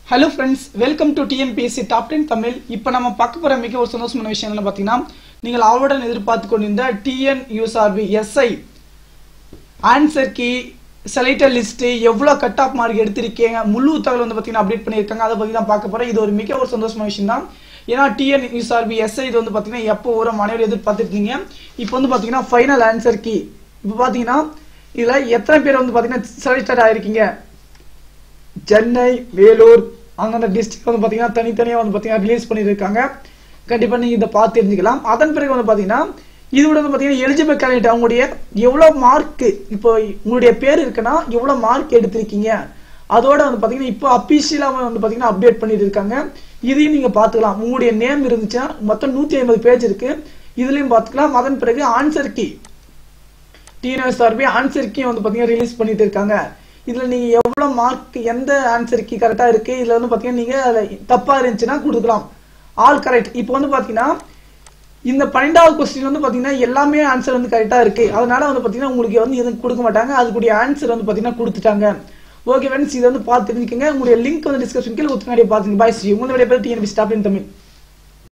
hello friends welcome to TNPSC top ten Tamil இப்போ நம்ம பார்க்க போகிற மிக ஒரு சந்தோஷமான விஷயம் என்ன பார்த்தீங்கன்னா நீங்கள் ஆல்ரெடி எதிர்பார்த்து கொண்டிருந்த TN USRB SI answer key selector list எவ்வளோ கட் ஆஃப் மார்க் எடுத்திருக்கீங்க முழு தகவல் வந்து பார்த்தீங்கன்னா அப்டேட் பண்ணியிருக்காங்க அதை பற்றி தான் பார்க்க போகிறேன் இது ஒரு மிக ஒரு சந்தோஷமான விஷயம் தான் ஏன்னா டிஎன் யூஎஸ்ஆர்பி எஸ்ஐ இது வந்து பார்த்தீங்கன்னா எப்போ ஒரு அனைவரும் எதிர்பார்த்துருக்கீங்க இப்போ வந்து பார்த்தீங்கன்னா ஃபைனல் ஆன்சர் கீ இப்போ பார்த்தீங்கன்னா இதில் எத்தனை பேர் வந்து பார்த்தீங்கன்னா செலக்டட் ஆயிருக்கீங்க சென்னை வேலூர் அந்தந்த டிஸ்ட்ரிக்ட் வந்து பார்த்தீங்கன்னா தனித்தனியாக வந்து பார்த்தீங்கன்னா ரிலீஸ் பண்ணியிருக்காங்க கண்டிப்பாக நீங்கள் இதை பார்த்து தெரிஞ்சுக்கலாம் அதன் பிறகு வந்து பார்த்தீங்கன்னா இதோட வந்து பார்த்தீங்கன்னா எலிஜிபிள் கேண்டிடேட் அவங்களுடைய எவ்வளோ மார்க் இப்போ உங்களுடைய பேர் இருக்குன்னா எவ்வளோ மார்க் எடுத்திருக்கீங்க அதோட வந்து பார்த்தீங்கன்னா இப்போ அபிஷியலாக வந்து பார்த்தீங்கன்னா அப்டேட் பண்ணிட்டு இருக்காங்க இதையும் நீங்கள் பார்த்துக்கலாம் உங்களுடைய நேம் இருந்துச்சுன்னா மொத்தம் நூற்றி ஐம்பது பேஜ் இருக்கு இதுலையும் பார்த்துக்கலாம் அதன் பிறகு answer key TNSRB answer key வந்து பார்த்தீங்கன்னா ரிலீஸ் பண்ணிட்டு இருக்காங்க இதுல நீங்க எவ்வளவு மார்க் எந்த ஆன்சர் கீ கரெக்டா இருக்கு இதுல வந்து பாத்தீங்கன்னா நீங்க அதுல தப்பா இருந்துச்சுன்னா கொடுக்கலாம் ஆல் கரெக்ட் இப்போ வந்து பாத்தீங்கன்னா இந்த பன்னெண்டாவது கொஸ்டின் வந்து பாத்தீங்கன்னா எல்லாமே ஆன்சர் வந்து கரெக்டா இருக்கு அதனால வந்து பாத்தீங்கன்னா உங்களுக்கு வந்து எதுவும் கொடுக்க மாட்டாங்க அதுக்குரிய ஆன்சர் வந்து பாத்தீங்கன்னா கொடுத்துட்டாங்க ஓகே ஃப்ரெண்ட்ஸ் இதை வந்து பார்த்து தெரிஞ்சுக்கங்க உங்களுடைய லிங்க் வந்து டிஸ்கிரிப்ஷன் கீழே ஒத்துக்காடி பாத்துங்க பாய் உங்களுடைய பேர் டிஎன்பி ஸ்டாப் தமிழ்